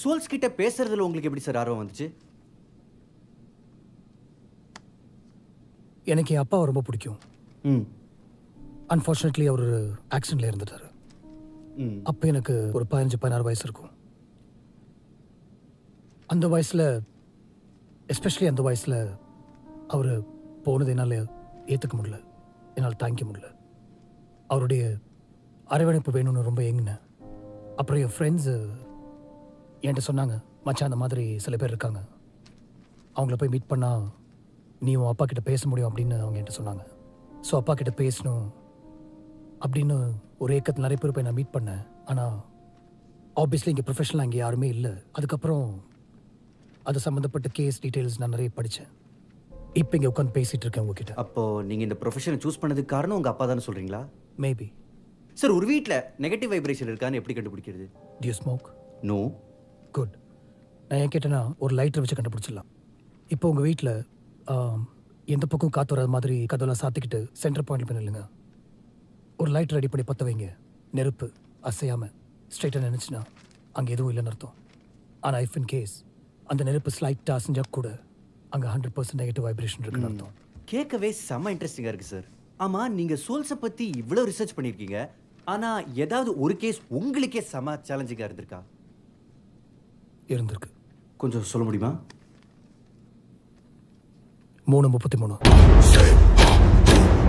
souls கிட்ட பேசுறதுல உங்களுக்கு எப்படி சார் ஆர்வம் வந்துச்சு எனக்கு என் அப்பாவை ரொம்ப பிடிக்கும் ம் அன்ஃபார்ச்சுனேட்லி அவர் ஒரு ஆக்சிடென்ட்ல இருந்துட்டாரு ம் அப்போ எனக்கு ஒரு பதினஞ்சு பதினாறு வயசு இருக்கும் அந்த வயசில் எஸ்பெஷலி அந்த வயசில் அவர் போனது என்னால் ஏற்றுக்க முடியல என்னால் தாங்கிக்க முடியல அவருடைய அரவணைப்பு வேணும்னு ரொம்ப ஏங்கினேன் அப்புறம் என் ஃப்ரெண்ட்ஸு என்கிட்ட சொன்னாங்க மச்சான் அந்த மாதிரி சில பேர் இருக்காங்க அவங்கள போய் மீட் பண்ணால் நீ உன் அப்பா கிட்ட பேச முடியும் அப்படின்னு அவங்க என்கிட்ட சொன்னாங்க ஸோ அப்பா கிட்ட பேசணும் அப்படின்னு ஒரு ஏக்கத்தில் நிறைய பேர் போய் நான் மீட் பண்ணேன் ஆனால் ஆப்வியஸ்லி இங்கே ப்ரொஃபஷனலாக இங்கே யாருமே இல்லை அதுக்கப்புறம் அது சம்மந்தப்பட்ட கேஸ் டீட்டெயில்ஸ் நான் நிறைய படித்தேன் இப்போ இங்கே உட்காந்து பேசிகிட்டு இருக்கேன் உங்ககிட்ட அப்போ நீங்க இந்த ப்ரொஃபஷனை சூஸ் பண்ணதுக்கு காரணம் உங்க அப்பா தானே சொல்றீங்களா மேபி சார் ஒரு வீட்ல நெகட்டிவ் வைப்ரேஷன் இருக்கான்னு எப்படி கண்டுபிடிக்கிறது டியூ ஸ்மோக் நோ குட் நான் ஏன் கேட்டேன்னா ஒரு லைட்டர் வச்சு கண்டுபிடிச்சிடலாம் இப்போ உங்கள் வீட்டில் எந்த பக்கம் காற்று வராத மாதிரி கதவெல்லாம் சாத்திக்கிட்டு சென்டர் பாயிண்ட் பண்ணிடுங்க ஒரு லைட் ரெடி பண்ணி பற்ற வைங்க நெருப்பு அசையாமல் ஸ்ட்ரைட்டாக நினச்சினா அங்கே எதுவும் இல்லைன்னு அர்த்தம் ஆனால் இஃப் இன் கேஸ் அந்த நெருப்பு ஸ்லைட்டாக அசைஞ்சா கூட அங்கே ஹண்ட்ரட் பர்சன்ட் நெகட்டிவ் வைப்ரேஷன் இருக்குன்னு அர்த்தம் கேட்கவே செம்ம இன்ட்ரெஸ்டிங்கா இருக்கு சார் ஆமா நீங்க சோல்ஸை பத்தி இவ்வளவு ரிசர்ச் பண்ணிருக்கீங்க ஆனா ஏதாவது ஒரு கேஸ் உங்களுக்கே செம சேலஞ்சிங்கா இருந்திருக்கா இருந்திருக்கு கொஞ்சம் சொல்ல முடியுமா மூணு முப்பத்தி மூணு